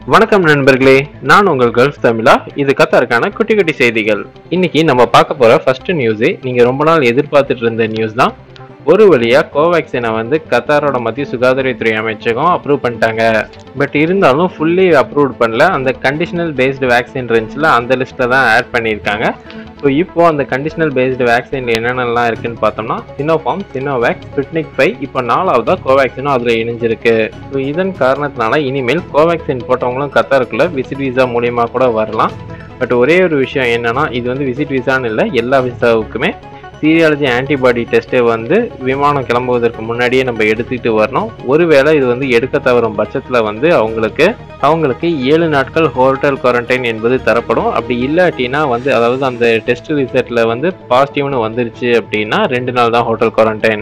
வணக்கம் நண்பர்களே நான் உங்கள் கல்ஃப் தமிழா இது கத்தாருக்கான குட்டி குட்டி செய்திகள் இன்னைக்கு நம்ம பார்க்க போற ஃபர்ஸ்ட் நியூஸே நீங்க ரொம்ப நாள் எதிர்பார்த்துட்டு இருந்த நியூஸ் தான் ஒரு வழியா கோவேக்சினை வந்து கத்தாரோட மத்திய சுகாதாரத்துறை அமைச்சகம் அப்ரூவ் பண்ணிட்டாங்க பட் இருந்தாலும் ஃபுல்லி அப்ரூவ் பண்ணல அந்த கண்டிஷனல் பேஸ்டு வேக்சின் இருந்துச்சுல அந்த லிஸ்ட்டில் தான் ஆட் பண்ணியிருக்காங்க ஸோ இப்போ அந்த கண்டிஷனல் பேஸ்டு வேக்சின் என்னென்னலாம் இருக்குன்னு பார்த்தோம்னா சினோஃபார்ம் சினோவேக் ஸ்புட்னிக் ஃபைவ் இப்போ நாலாவதா கோவேக்சினும் அதில் இணைஞ்சிருக்கு ஸோ இதன் காரணத்தினால இனிமேல் கோவேக்சின் போட்டவங்களும் கத்தாருக்குள்ள விசிட் விசா மூலியமா கூட வரலாம் பட் ஒரே ஒரு விஷயம் என்னன்னா இது வந்து விசிட் விசான்னு இல்லை எல்லா விசாவுக்குமே சீரியாலஜி ஆன்டிபாடி டெஸ்ட்டை வந்து விமானம் கிளம்புவதற்கு முன்னாடியே நம்ம எடுத்துக்கிட்டு வரணும் ஒருவேளை இது வந்து எடுக்க தவறும் பட்சத்தில் வந்து அவங்களுக்கு அவங்களுக்கு ஏழு நாட்கள் ஹோட்டல் குவாரண்டைன் என்பது தரப்படும் அப்படி இல்லாட்டினா வந்து அதாவது அந்த டெஸ்ட் ரிசல்ட்டில் வந்து பாசிட்டிவ்னு வந்துருச்சு அப்படின்னா ரெண்டு நாள் தான் ஹோட்டல் குவாரண்டைன்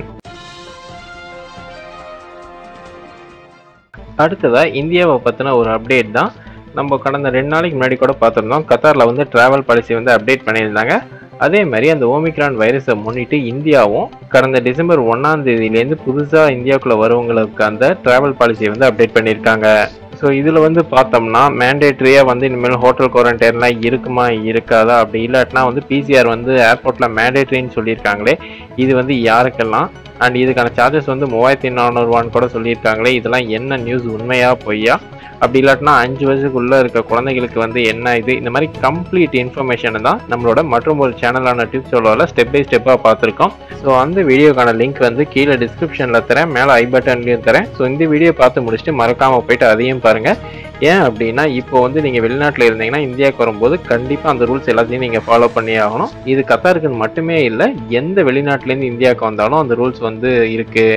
அடுத்ததா இந்தியாவை பற்றின ஒரு அப்டேட் தான் நம்ம கடந்த ரெண்டு நாளைக்கு முன்னாடி கூட பார்த்துருந்தோம் கத்தாரில் வந்து டிராவல் பாலிசி வந்து அப்டேட் பண்ணியிருந்தாங்க அதே மாதிரி அந்த ஓமிக்ரான் வைரஸை முன்னிட்டு இந்தியாவும் கடந்த டிசம்பர் ஒன்றாம் தேதியிலேருந்து புதுசாக இந்தியாவுக்குள்ளே வரவங்களுக்கு அந்த டிராவல் பாலிசியை வந்து அப்டேட் பண்ணியிருக்காங்க ஸோ இதில் வந்து பார்த்தோம்னா மேண்டேட்ரியாக வந்து இனிமேல் ஹோட்டல் குவாரண்டைன்லாம் இருக்குமா இருக்காதா அப்படி இல்லாட்டினா வந்து பிசிஆர் வந்து ஏர்போர்ட்டில் மேண்டேட்ரின்னு சொல்லியிருக்காங்களே இது வந்து யாருக்கெல்லாம் அண்ட் இதுக்கான சார்ஜஸ் வந்து மூவாயிரத்தி நானூறுவான்னு கூட சொல்லியிருக்காங்களே இதெல்லாம் என்ன நியூஸ் உண்மையா பொய்யா அப்படி இல்லாட்டினா அஞ்சு வயசுக்குள்ளே இருக்க குழந்தைகளுக்கு வந்து என்ன இது இந்த மாதிரி கம்ப்ளீட் இன்ஃபர்மேஷனை தான் நம்மளோட மற்றும் ஒரு சேனலான டிப்ஸ் சொல்லல ஸ்டெப் பை ஸ்டெப்பாக பார்த்துருக்கோம் ஸோ அந்த வீடியோக்கான லிங்க் வந்து கீழே டிஸ்கிரிப்ஷனில் தரேன் மேலே ஐ பட்டன்லையும் தரேன் ஸோ இந்த வீடியோ பார்த்து முடிச்சுட்டு மறக்காமல் போயிட்டு அதையும் பாருங்கள் ஏன் அப்படின்னா இப்போ வந்து நீங்கள் வெளிநாட்டில் இருந்தீங்கன்னா இந்தியாவுக்கு வரும்போது கண்டிப்பாக அந்த ரூல்ஸ் எல்லாத்தையும் நீங்கள் ஃபாலோ பண்ணி ஆகணும் இது கத்தாருக்குன்னு மட்டுமே இல்லை எந்த வெளிநாட்டிலேருந்து இந்தியாவுக்கு வந்தாலும் அந்த ரூல்ஸ் வந்து இருக்குது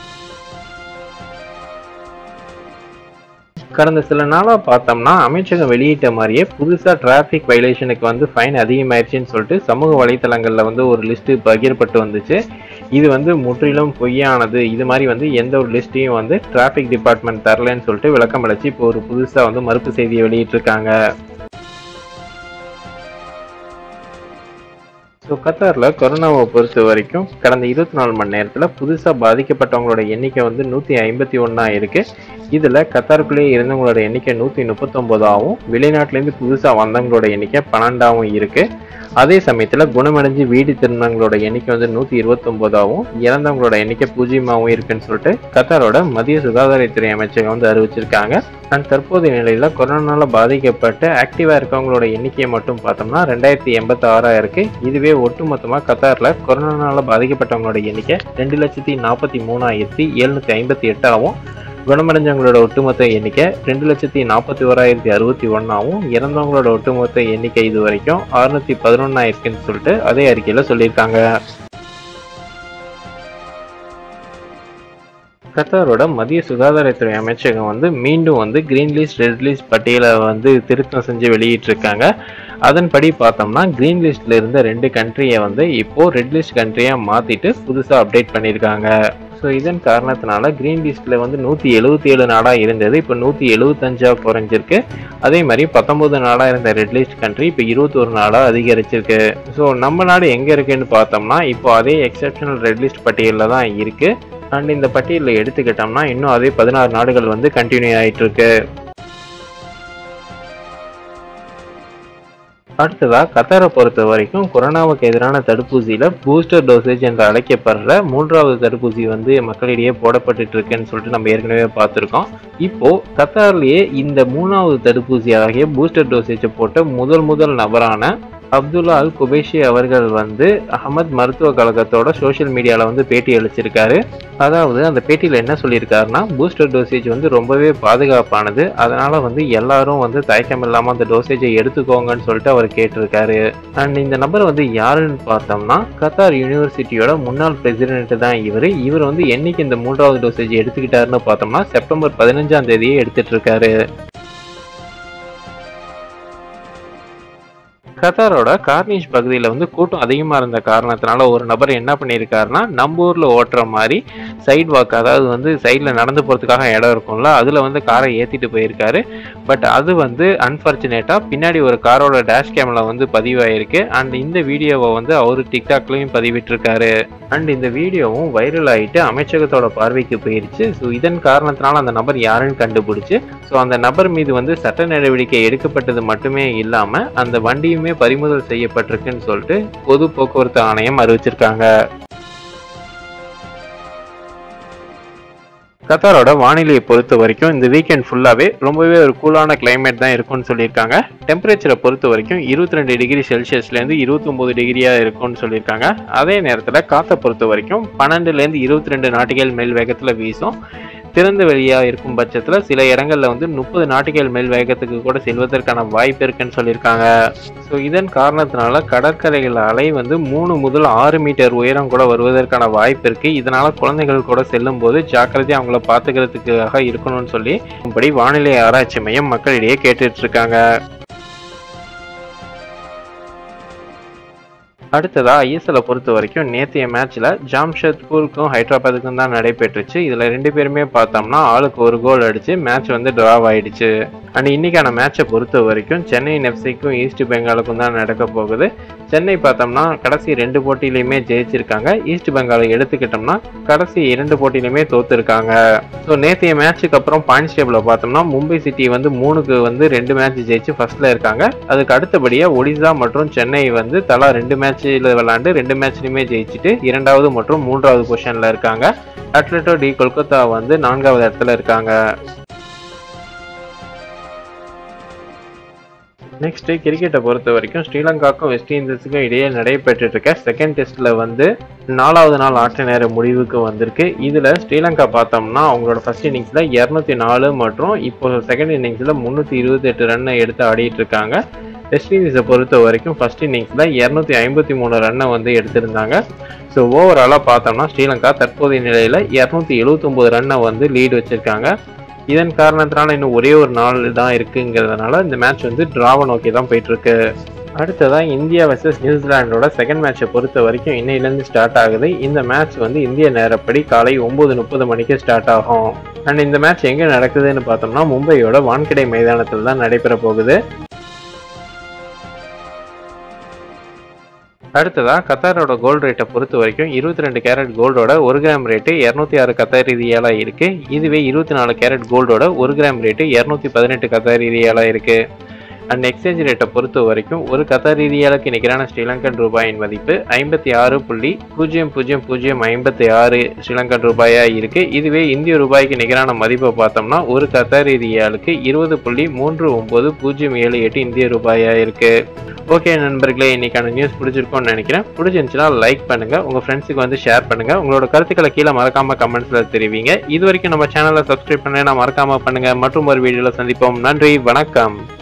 கடந்த சில நாளாக பார்த்தோம்னா அமைச்சகம் வெளியிட்ட மாதிரியே புதுசாக டிராஃபிக் வைலேஷனுக்கு வந்து ஃபைன் அதிகமாயிருச்சுன்னு சொல்லிட்டு சமூக வலைத்தளங்களில் வந்து ஒரு லிஸ்ட்டு பகிரப்பட்டு வந்துச்சு இது வந்து முற்றிலும் பொய்யானது இது மாதிரி வந்து எந்த ஒரு லிஸ்ட்டையும் வந்து டிராஃபிக் டிபார்ட்மெண்ட் தரலன்னு சொல்லிட்டு விளக்கம் அளிச்சு இப்போ ஒரு புதுசாக வந்து மறுப்பு செய்தியை வெளியிட்டிருக்காங்க ஸோ கத்தாரில் கொரோனாவை பொறுத்த வரைக்கும் கடந்த இருபத்தி நாலு மணி நேரத்தில் புதுசாக பாதிக்கப்பட்டவங்களோட எண்ணிக்கை வந்து நூற்றி ஐம்பத்தி ஒன்றா இருக்குது இதில் கத்தாருக்குள்ளேயே இருந்தவங்களோட எண்ணிக்கை நூற்றி முப்பத்தொம்போதாகவும் வெளிநாட்டிலேருந்து புதுசாக வந்தவங்களோட எண்ணிக்கை பன்னெண்டாகவும் இருக்குது அதே சமயத்தில் குணமடைஞ்சு வீடு திரும்பினவங்களோட எண்ணிக்கை வந்து நூற்றி இருபத்தொம்போதாகவும் இறந்தவங்களோட எண்ணிக்கை பூஜ்ஜியமாகவும் இருக்குன்னு சொல்லிட்டு கத்தாரோட மத்திய சுகாதாரத்துறை அமைச்சகம் வந்து அறிவிச்சிருக்காங்க அண்ட் தற்போதைய நிலையில் கொரோனால பாதிக்கப்பட்டு ஆக்டிவாக இருக்கவங்களோட எண்ணிக்கையை மட்டும் பார்த்தோம்னா ரெண்டாயிரத்தி எண்பத்தி ஆறா இருக்கு இதுவே ஒட்டுமொத்தமாக கத்தாரில் கொரோனால பாதிக்கப்பட்டவங்களோட எண்ணிக்கை ரெண்டு லட்சத்தி நாற்பத்தி மூணாயிரத்தி எழுநூற்றி ஐம்பத்தி எட்டாகவும் குணமடைஞ்சவங்களோட ஒட்டுமொத்த எண்ணிக்கை ரெண்டு லட்சத்தி நாற்பத்தி ஓராயிரத்தி அறுபத்தி ஒன்றாவும் இறந்தவங்களோட ஒட்டுமொத்த எண்ணிக்கை இது வரைக்கும் அறுநூத்தி பதினொன்னா இருக்குன்னு சொல்லிட்டு அதே அறிக்கையில் சொல்லியிருக்காங்க கத்தாரோட மத்திய சுகாதாரத்துறை அமைச்சகம் வந்து மீண்டும் வந்து கிரீன் லிஸ்ட் ரெட் லிஸ்ட் பட்டியலை வந்து திருத்தம் செஞ்சு வெளியிட்டிருக்காங்க அதன்படி பார்த்தோம்னா கிரீன் லிஸ்ட்ல இருந்த ரெண்டு கண்ட்ரியை வந்து இப்போ ரெட் லிஸ்ட் கண்ட்ரியா மாத்திட்டு புதுசா அப்டேட் பண்ணியிருக்காங்க ஸோ இதன் காரணத்தினால கிரீன் லிஸ்ட்ல வந்து நூற்றி எழுபத்தி ஏழு நாடாக இருந்தது இப்போ நூற்றி எழுபத்தஞ்சா குறைஞ்சிருக்கு அதே மாதிரி பத்தொன்பது நாடாக இருந்த ரெட் லிஸ்ட் கண்ட்ரி இப்போ இருபத்தொரு நாடாக அதிகரிச்சிருக்கு ஸோ நம்ம நாடு எங்கே இருக்குன்னு பார்த்தோம்னா இப்போ அதே எக்ஸப்ஷனல் ரெட் லிஸ்ட் பட்டியலில் தான் இருக்கு அண்ட் இந்த பட்டியலில் எடுத்துக்கிட்டோம்னா இன்னும் அதே பதினாறு நாடுகள் வந்து கண்டினியூ ஆயிட்டு இருக்கு அடுத்ததா கத்தாரை பொறுத்த வரைக்கும் கொரோனாவுக்கு எதிரான தடுப்பூசியில பூஸ்டர் டோசேஜ் என்று அழைக்கப்படுற மூன்றாவது தடுப்பூசி வந்து மக்களிடையே போடப்பட்டு இருக்குன்னு சொல்லிட்டு நம்ம ஏற்கனவே பார்த்துருக்கோம் இப்போ கத்தார்லயே இந்த மூணாவது தடுப்பூசி ஆகிய பூஸ்டர் டோசேஜை போட்ட முதல் முதல் நபரான அப்துல்லா அல் குபேஷி அவர்கள் வந்து அகமத் மருத்துவ கழகத்தோட சோஷியல் மீடியாவில் வந்து பேட்டி அளிச்சிருக்காரு அதாவது அந்த பேட்டியில் என்ன சொல்லியிருக்காருன்னா பூஸ்டர் டோசேஜ் வந்து ரொம்பவே பாதுகாப்பானது அதனால வந்து எல்லாரும் வந்து தயக்கம் இல்லாமல் அந்த டோசேஜை எடுத்துக்கோங்கன்னு சொல்லிட்டு அவர் கேட்டிருக்காரு அண்ட் இந்த நபர் வந்து யாருன்னு பார்த்தோம்னா கத்தார் யூனிவர்சிட்டியோட முன்னாள் பிரசிடென்ட் தான் இவர் இவர் வந்து என்னைக்கு இந்த மூன்றாவது டோசேஜ் எடுத்துக்கிட்டாருன்னு பார்த்தோம்னா செப்டம்பர் பதினஞ்சாம் தேதியே எடுத்துட்டு இருக்காரு கத்தாரோட கார்னிஷ் பகுதியில் வந்து கூட்டம் அதிகமாக இருந்த காரணத்தினால ஒரு நபர் என்ன பண்ணியிருக்காருன்னா நம்ம ஊரில் ஓட்டுற மாதிரி சைட் வாக் அதாவது வந்து சைடில் நடந்து போகிறதுக்காக இடம் இருக்கும்ல அதில் வந்து காரை ஏற்றிட்டு போயிருக்காரு பட் அது வந்து அன்ஃபார்ச்சுனேட்டாக பின்னாடி ஒரு காரோட டேஷ் கேமில் வந்து பதிவாயிருக்கு அண்ட் இந்த வீடியோவை வந்து அவர் டிக்டாக்லேயும் பதிவிட்டிருக்காரு அண்ட் இந்த வீடியோவும் வைரல் ஆகிட்டு அமைச்சகத்தோட பார்வைக்கு போயிருச்சு ஸோ இதன் காரணத்தினால அந்த நபர் யாருன்னு கண்டுபிடிச்சு ஸோ அந்த நபர் மீது வந்து சட்ட நடவடிக்கை எடுக்கப்பட்டது மட்டுமே இல்லாமல் அந்த வண்டியுமே பறிமுதல் செய்யப்பட்டிருக்குன்னு சொல்லிட்டு பொது போக்குவரத்து ஆணையம் அறிவிச்சிருக்காங்க கத்தாரோட வானிலையை பொறுத்த வரைக்கும் இந்த வீக்கெண்ட் ஃபுல்லாகவே ரொம்பவே ஒரு கூலான கிளைமேட் தான் இருக்கும்னு சொல்லியிருக்காங்க டெம்பரேச்சரை பொறுத்த வரைக்கும் இருபத்தி ரெண்டு டிகிரி செல்சியஸ்லேருந்து இருபத்தொம்போது டிகிரியாக இருக்கும்னு சொல்லியிருக்காங்க அதே நேரத்தில் காற்றை பொறுத்த வரைக்கும் பன்னெண்டுலேருந்து இருபத்தி ரெண்டு நாட்டிகள் மேல் வேகத்தில் வீசும் திறந்த வெளியாக இருக்கும் பட்சத்தில் சில இடங்களில் வந்து முப்பது நாட்டிகள் மேல் வேகத்துக்கு கூட செல்வதற்கான வாய்ப்பு இருக்குன்னு சொல்லியிருக்காங்க ஸோ இதன் காரணத்தினால கடற்கரைகள் அலை வந்து மூணு முதல் ஆறு மீட்டர் உயரம் கூட வருவதற்கான வாய்ப்பு இருக்குது இதனால் குழந்தைகள் கூட செல்லும் போது ஜாக்கிரதையாக அவங்கள பார்த்துக்கிறதுக்காக இருக்கணும்னு சொல்லி இப்படி வானிலை ஆராய்ச்சி மையம் மக்களிடையே கேட்டுட்டு இருக்காங்க அடுத்ததா ஐஎஸ்எல்லை பொறுத்த வரைக்கும் நேற்றைய மேட்ச்ல ஜாம்ஷெத்பூருக்கும் ஹைதராபாத்துக்கும் தான் நடைபெற்றுச்சு இதுல ரெண்டு பேருமே பார்த்தோம்னா ஆளுக்கு ஒரு கோல் அடிச்சு மேட்ச் வந்து டிராவ் ஆயிடுச்சு அண்ட் இன்னைக்கான மேட்சை பொறுத்த வரைக்கும் சென்னை எஃப்சிக்கும் ஈஸ்ட் பெங்காலுக்கும் தான் நடக்க போகுது சென்னை பார்த்தோம்னா கடைசி ரெண்டு போட்டியிலையுமே ஜெயிச்சிருக்காங்க ஈஸ்ட் பெங்காலை எடுத்துக்கிட்டோம்னா கடைசி இரண்டு போட்டியிலுமே தோத்துருக்காங்க ஸோ நேற்றைய மேட்ச்சுக்கு அப்புறம் பாயிண்ட்ஸ் டேபிளில் பார்த்தோம்னா மும்பை சிட்டி வந்து மூணுக்கு வந்து ரெண்டு மேட்ச் ஜெயிச்சு ஃபர்ஸ்ட்ல இருக்காங்க அதுக்கு அடுத்தபடியாக ஒடிசா மற்றும் சென்னை வந்து தலா ரெண்டு மேட்ச்சில் விளாண்டு ரெண்டு மேட்ச்லையுமே ஜெயிச்சுட்டு இரண்டாவது மற்றும் மூன்றாவது பொசிஷனில் இருக்காங்க அட்லெட்டோ டி கொல்கத்தா வந்து நான்காவது இடத்துல இருக்காங்க நெக்ஸ்ட் கிரிக்கெட்டை பொறுத்த வரைக்கும் ஸ்ரீலங்காக்கும் வெஸ்ட் இண்டீஸுக்கும் இடையே நடைபெற்றுட்டு இருக்க செகண்ட் டெஸ்ட்ல வந்து நாலாவது நாள் ஆட்ட நேர முடிவுக்கு வந்திருக்கு இதுல ஸ்ரீலங்கா பார்த்தோம்னா அவங்களோட ஃபர்ஸ்ட் இன்னிங்ஸ்ல இரநூத்தி நாலு மற்றும் இப்போ செகண்ட் இன்னிங்ஸ்ல முன்னூத்தி இருபத்தி எட்டு ரன்னை எடுத்து ஆடிட்டு இருக்காங்க வெஸ்ட் இண்டீஸை பொறுத்த வரைக்கும் ஃபர்ஸ்ட் இன்னிங்ஸில் இரநூத்தி ஐம்பத்தி மூணு ரன்னை வந்து எடுத்திருந்தாங்க ஸோ ஓவராலாக பார்த்தோம்னா ஸ்ரீலங்கா தற்போதைய நிலையில் இரநூத்தி எழுபத்தொம்போது ரன்னை வந்து லீடு வச்சுருக்காங்க இதன் காரணத்தினால இன்னும் ஒரே ஒரு நாள் தான் இருக்குங்கிறதுனால இந்த மேட்ச் வந்து டிராவை நோக்கி தான் போயிட்டு இருக்கு அடுத்ததான் இந்தியா வர்சஸ் நியூசிலாண்டோட செகண்ட் மேட்சை பொறுத்த வரைக்கும் இன்னையிலேருந்து ஸ்டார்ட் ஆகுது இந்த மேட்ச் வந்து இந்திய நேரப்படி காலை ஒம்பது முப்பது மணிக்கு ஸ்டார்ட் ஆகும் அண்ட் இந்த மேட்ச் எங்கே நடக்குதுன்னு பார்த்தோம்னா மும்பையோட வான்கிடை மைதானத்தில் தான் நடைபெற போகுது அடுத்ததா கத்தாரோட கோல்டு ரேட்டை பொறுத்த வரைக்கும் இருபத்தி ரெண்டு கேரட் கோல்டோட ஒரு கிராம் ரேட்டு இரநூத்தி ஆறு கத்தார் ரியாலா இருக்கு இதுவே இருபத்தி நாலு கேரட் கோல்டோட ஒரு கிராம் ரேட்டு இரநூத்தி பதினெட்டு கத்தார் ரியாலா இருக்கு அண்ட் எக்ஸ்சேஞ்ச் ரேட்டை பொறுத்த வரைக்கும் ஒரு கத்தார் ரியாலுக்கு நிகரான ஸ்ரீலங்கன் ரூபாயின் மதிப்பு ஐம்பத்தி ஆறு புள்ளி பூஜ்ஜியம் பூஜ்ஜியம் பூஜ்ஜியம் ஐம்பத்தி ஆறு ஸ்ரீலங்கன் ரூபாயா இருக்கு இதுவே இந்திய ரூபாய்க்கு நிகரான மதிப்பை பார்த்தோம்னா ஒரு கத்தார் ரியாலுக்கு இருபது புள்ளி மூன்று ஒன்பது பூஜ்ஜியம் ஏழு எட்டு இந்திய ரூபாயா இருக்கு ஓகே நண்பர்களே இன்னைக்கான நியூஸ் பிடிச்சிருக்கும்னு நினைக்கிறேன் பிடிச்சிருந்துச்சுன்னா லைக் பண்ணுங்க உங்க ஃப்ரெண்ட்ஸுக்கு வந்து ஷேர் பண்ணுங்க உங்களோட கருத்துக்களை கீழே மறக்காம கமெண்ட்ஸ்ல தெரிவிங்க இது வரைக்கும் நம்ம சேனலை சப்ஸ்கிரைப் பண்ண மறக்காம பண்ணுங்க மற்றும் ஒரு வீடியோல சந்திப்போம் நன்றி வணக்கம்